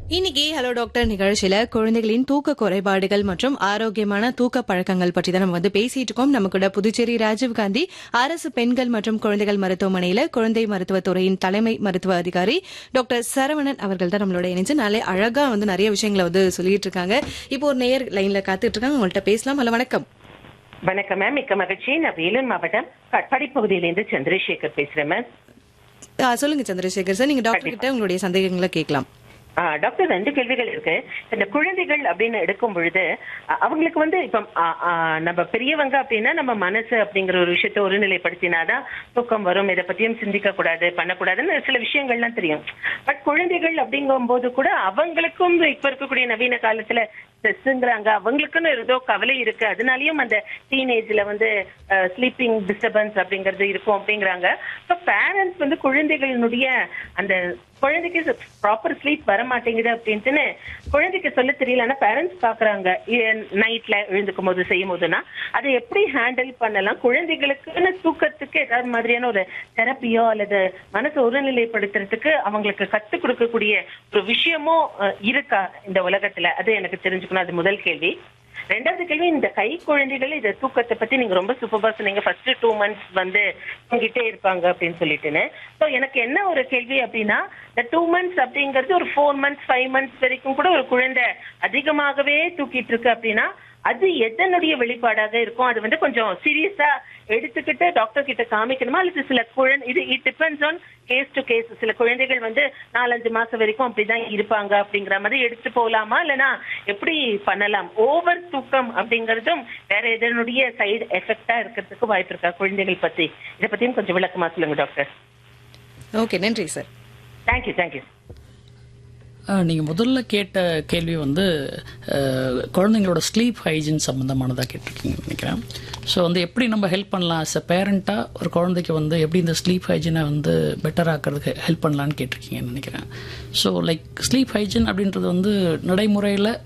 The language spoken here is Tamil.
இன்னைக்கு ஹலோ டாக்டர் நிகழ்ச்சியில குழந்தைகளின் தூக்க குறைபாடுகள் மற்றும் ஆரோக்கியமான தூக்க பழக்கங்கள் பற்றி தான் நம்ம வந்து பேசிட்டு இருக்கோம் நம்ம கூட புதுச்சேரி ராஜீவ்காந்தி அரசு பெண்கள் மற்றும் குழந்தைகள் மருத்துவமனையில குழந்தை மருத்துவத்துறையின் தலைமை மருத்துவ அதிகாரி டாக்டர் சரவணன் அவர்கள் தான் நம்மளோட இணைஞ்சு நல்ல அழகா வந்து நிறைய விஷயங்களை வந்து சொல்லிட்டு இருக்காங்க இப்போ ஒரு நேயர் லைன்ல காத்துட்டு இருக்காங்க உங்கள்ட்ட பேசலாம் ஹலோ வணக்கம் வணக்கம் மேம் மிக்க மகிழ்ச்சி நான் வேலூர் மாவட்டம் கட்பாடி பகுதியிலிருந்து சந்திரசேகர் பேசுறேன் மேம் ஆ, சொல்லுங்க சந்திரசேகர் சார் நீங்க டாக்டர் கிட்ட உங்களுடைய சந்தேகங்களை கேட்கலாம் ஆ, டாக்டர் ரெண்டு கேள்விகள் இருக்கு இந்த குழந்தைகள் அப்படின்னு எடுக்கும் பொழுது அ, அவங்களுக்கு வந்து இப்ப ஆ, ஆ, நம்ம பெரியவங்க அப்படின்னா நம்ம மனசு அப்படிங்கிற ஒரு விஷயத்தை ஒருநிலைப்படுத்தினாதான் தூக்கம் வரும் இதை பத்தியும் சிந்திக்க கூடாது பண்ணக்கூடாதுன்னு சில விஷயங்கள்லாம் தெரியும் பட் குழந்தைகள் அப்படிங்கும் போது கூட அவங்களுக்கும் இப்ப இருக்கக்கூடிய நவீன காலத்துல ஸ்ட்ரெஸ்ங்கிறாங்க அவங்களுக்குன்னு ஏதோ கவலை இருக்கு அதனாலயும் அந்த டீனேஜ்ல வந்து ஸ்லீப்பிங் டிஸ்டர்பன்ஸ் அப்படிங்கிறது இருக்கும் அப்படிங்கிறாங்க ஸோ பேரண்ட்ஸ் வந்து குழந்தைகளினுடைய அந்த குழந்தைக்கு ப்ராப்பர் ஸ்லீப் வர மாட்டேங்குது அப்படின்ட்டுன்னு குழந்தைக்கு சொல்ல தெரியல ஆனா பேரண்ட்ஸ் பாக்குறாங்க நைட்ல எழுந்துக்கும் போது செய்யும் போதுன்னா அதை எப்படி ஹேண்டில் பண்ணலாம் குழந்தைகளுக்குன்னு தூக்கத்துக்கு ஏதாவது மாதிரியான ஒரு தெரப்பியோ அல்லது மனசை ஒருநிலைப்படுத்துறதுக்கு அவங்களுக்கு கத்துக் கொடுக்கக்கூடிய ஒரு விஷயமோ அஹ், இருக்கா இந்த உலகத்துல அது எனக்கு தெரிஞ்சுக்கணும் அது முதல் கேள்வி ரெண்டாவது கேள்வி இந்த கை குழந்தைகள் இந்த தூக்கத்தை பத்தி நீங்க ரொம்ப சூப்பரா சொன்னீங்க ஃபர்ஸ்ட் டூ மந்த்ஸ் வந்து தூங்கிட்டே இருப்பாங்க அப்படின்னு சொல்லிட்டுன்னு ஸோ எனக்கு என்ன ஒரு கேள்வி அப்படின்னா இந்த டூ மந்த்ஸ் அப்படிங்கிறது ஒரு ஃபோர் மந்த்ஸ் ஃபைவ் மந்த்ஸ் வரைக்கும் கூட ஒரு குழந்தை அதிகமாகவே தூக்கிட்டு இருக்கு அப்படின்னா அது எதனுடைய வெளிப்பாடாக இருக்கும் அது வந்து கொஞ்சம் சீரியஸா எடுத்துக்கிட்டு டாக்டர் கிட்ட காமிக்கணுமா அல்லது சில குழந்தை இது it depends on case to case சில குழந்தைகள் வந்து நாலஞ்சு மாசம் வரைக்கும் அப்படிதான் இருப்பாங்க அப்படிங்கிற மாதிரி எடுத்து போகலாமா இல்லைன்னா எப்படி பண்ணலாம் ஓவர் தூக்கம் அப்படிங்கறதும் வேற எதனுடைய சைடு எஃபெக்டா இருக்கிறதுக்கு வாய்ப்பு இருக்கா குழந்தைகள் பத்தி இதை பத்தியும் கொஞ்சம் விளக்கமா சொல்லுங்க டாக்டர் ஓகே நன்றி சார் தேங்க்யூ தேங்க்யூ நீங்கள் முதல்ல கேட்ட கேள்வி வந்து அஹ், குழந்தைங்களோட ஸ்லீப் ஹைஜீன் சம்மந்தமானதாக கேட்டிருக்கீங்கன்னு நினைக்கிறேன் ஸோ வந்து எப்படி நம்ம ஹெல்ப் பண்ணலாம் as a பேரண்ட்டாக ஒரு குழந்தைக்கு வந்து எப்படி இந்த ஸ்லீப் ஹைஜீனை வந்து பெட்டர் ஆக்கிறதுக்கு ஹெல்ப் பண்ணலான்னு கேட்டிருக்கீங்கன்னு நினைக்கிறேன் ஸோ லைக் ஸ்லீப் ஹைஜீன் அப்படின்றது வந்து நடைமுறையில்